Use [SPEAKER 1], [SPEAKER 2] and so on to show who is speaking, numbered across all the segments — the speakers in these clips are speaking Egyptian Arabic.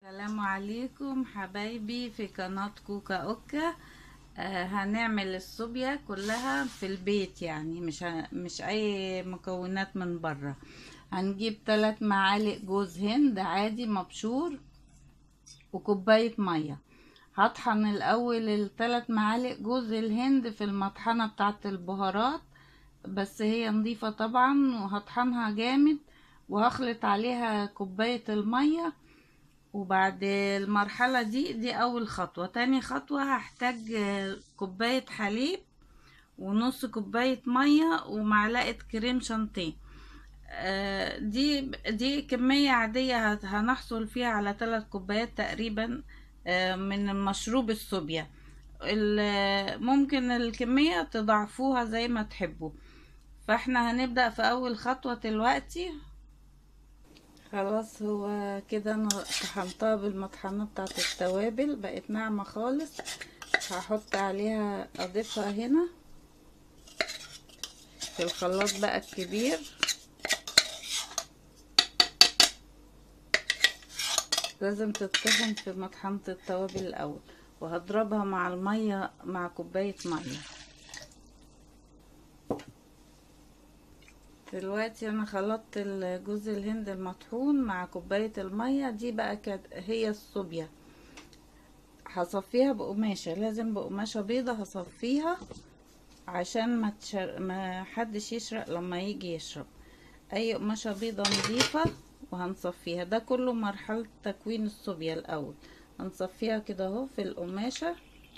[SPEAKER 1] السلام عليكم حبايبي في قناة كوكا اوكا آه هنعمل الصوبيا كلها في البيت يعني مش ه... مش اي مكونات من بره هنجيب ثلاث معالق جوز هند عادي مبشور وكوباية مية هطحن الاول الثلاث معالق جوز الهند في المطحنة بتاعت البهارات بس هي نظيفة طبعا وهطحنها جامد وهخلط عليها كوباية المية وبعد المرحلة دي دي أول خطوة تاني خطوة هحتاج كوباية حليب ونص كوباية مية ومعلقة كريم شانتيه دي دي كمية عادية هنحصل فيها على ثلاث كوبايات تقريبا من مشروب الصوبيا ممكن الكمية تضعفوها زي ما تحبوا فاحنا هنبدأ في أول خطوة دلوقتي خلاص هو كده انا طحنتها بالمطحنة بتاعت التوابل بقت ناعمة خالص هحط عليها اضيفها هنا في الخلاط بقى الكبير لازم تطحن في مطحنة التوابل الاول وهضربها مع المية مع كوباية مية دلوقتي انا خلطت جوز الهند المطحون مع كوباية المية دي بقى كد... هي الصوبيا هصفيها بقماشة لازم بقماشة بيضة هصفيها عشان ما, تشر... ما حدش يشرق لما يجي يشرب اي قماشة بيضة نظيفة وهنصفيها ده كله مرحلة تكوين الصوبيا الاول هنصفيها كده اهو في القماشة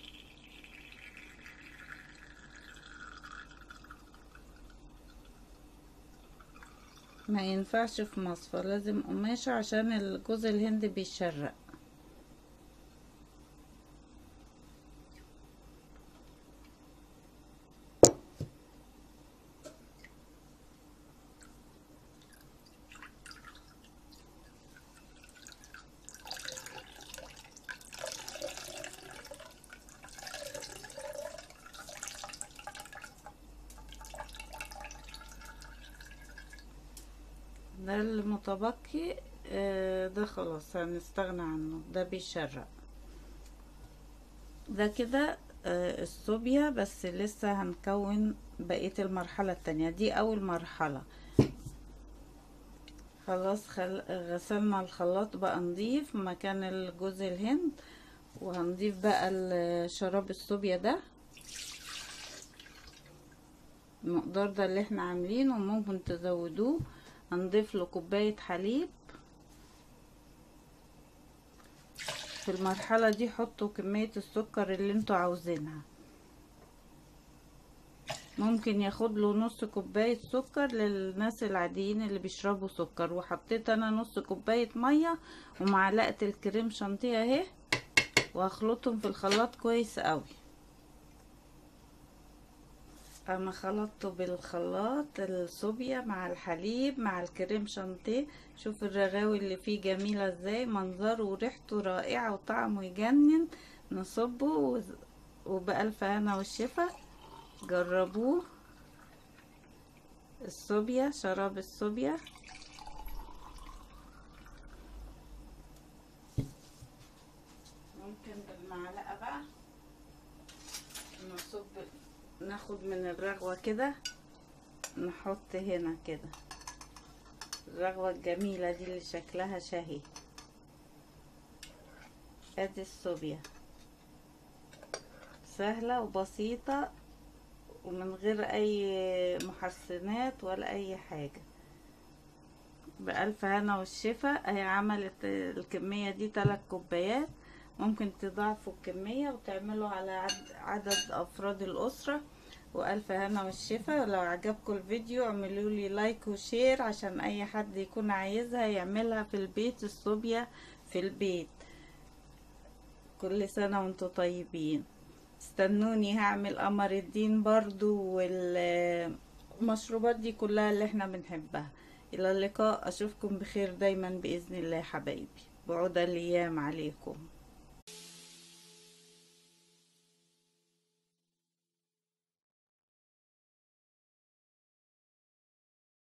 [SPEAKER 1] ما ينفعش في مصفى لازم قماشة عشان الجوز الهند بيشرق ده المتبقي ده خلاص هنستغنى عنه ده بيشرق ده كده الصوبيا بس لسه هنكون بقية المرحلة التانية دي اول مرحلة خلاص خل... غسلنا الخلاط بقى نضيف مكان الجوز الهند وهنضيف بقى شراب الصوبيا ده المقدار ده اللي احنا عاملينه ممكن تزودوه هنضيف له كوباية حليب في المرحلة دي حطوا كمية السكر اللي انتوا عاوزينها ممكن ياخد له نص كوباية سكر للناس العاديين اللي بيشربوا سكر وحطيت انا نص كوباية مية ومعلقة الكريم شانتيه اهي وهخلطهم في الخلاط كويس قوي انا خلطته بالخلاط الصوبيا مع الحليب مع الكريم شانتيه شوف الرغاوي اللي فيه جميلة ازاي منظره وريحته رائعة وطعمه يجنن نصبه وبألف هنا والشفا جربوه الصوبيا شراب الصوبيا ممكن بالمعلقة بقى نصب ناخد من الرغوة كده نحط هنا كده الرغوة الجميلة دي اللي شكلها شهي ادي الصوبيا سهلة وبسيطة ومن غير اي محسنات ولا اي حاجة بألف هنا والشفا هي عملت الكمية دي تلات كوبايات ممكن تضاعفوا الكمية وتعملوا على عدد أفراد الأسرة وألف هنا والشفا لو عجبكم الفيديو اعملوا لي لايك وشير عشان أي حد يكون عايزها يعملها في البيت الصوبيا في البيت كل سنة وانتم طيبين استنوني هعمل قمر الدين برضو والمشروبات دي كلها اللي احنا بنحبها إلى اللقاء أشوفكم بخير دايما بإذن الله حبايبي بعود الأيام عليكم